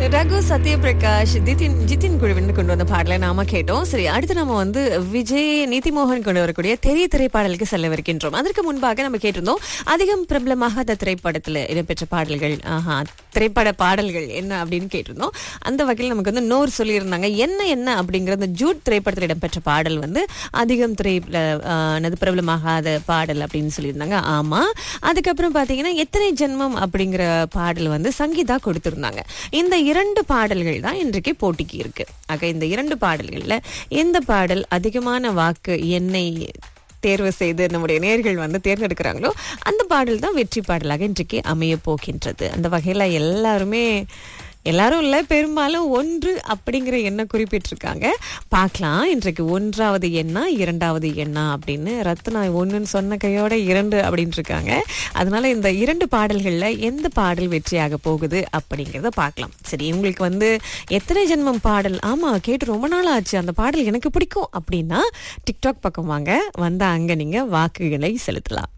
ரகு சத்யபிரகாஷ் ஜிதின் ஜிதின் குழுவின் கொண்டு வந்த பாடலை நாம கேட்டோம் சரி அடுத்து நாம வந்து விஜய் நீதிமோகன் கொண்டு வரக்கூடிய தெரிய திரைப்பாடலுக்கு செல்லவிருக்கின்றோம் அதற்கு முன்பாக நம்ம கேட்டிருந்தோம் அதிகம் பிரபலமாகாத திரைப்படத்துல இடம்பெற்ற பாடல்கள் ஆஹா திரைப்பட பாடல்கள் என்ன அப்படின்னு கேட்டிருந்தோம் அந்த வகையில் நமக்கு வந்து நோர் சொல்லியிருந்தாங்க என்ன என்ன அப்படிங்கிற அந்த ஜூட் திரைப்படத்தில் இடம்பெற்ற பாடல் வந்து அதிகம் திரை ஆனது பிரபலமாகாத பாடல் அப்படின்னு சொல்லியிருந்தாங்க ஆமா அதுக்கப்புறம் பாத்தீங்கன்னா எத்தனை ஜென்மம் அப்படிங்கிற பாடல் வந்து சங்கீதா கொடுத்திருந்தாங்க இந்த இரண்டு பாடல்கள் தான் இன்றைக்கு போட்டிக்கு இருக்கு ஆக இந்த இரண்டு பாடல்கள்ல எந்த பாடல் அதிகமான வாக்கு என்னை தேர்வு செய்து நம்முடைய நேர்கள் வந்து தேர்ந்தெடுக்கிறாங்களோ அந்த பாடல் தான் வெற்றி பாடலாக இன்றைக்கு அமைய போகின்றது அந்த வகையில எல்லாருமே எல்லாரும் இல்ல பெரும்பாலும் ஒன்று அப்படிங்கிற எண்ணம் குறிப்பிட்டிருக்காங்க பார்க்கலாம் இன்றைக்கு ஒன்றாவது எண்ணா இரண்டாவது எண்ணா அப்படின்னு ரத்னா ஒன்றுன்னு சொன்ன கையோட இரண்டு அப்படின்னு இருக்காங்க அதனால இந்த இரண்டு பாடல்கள்ல எந்த பாடல் வெற்றியாக போகுது அப்படிங்கிறத பார்க்கலாம் சரி உங்களுக்கு வந்து எத்தனை ஜென்மம் பாடல் ஆமா கேட்டு ரொம்ப நாள் ஆச்சு அந்த பாடல் எனக்கு பிடிக்கும் அப்படின்னா டிக்டாக் பக்கம் வாங்க வந்தா அங்க நீங்க வாக்குகளை செலுத்தலாம்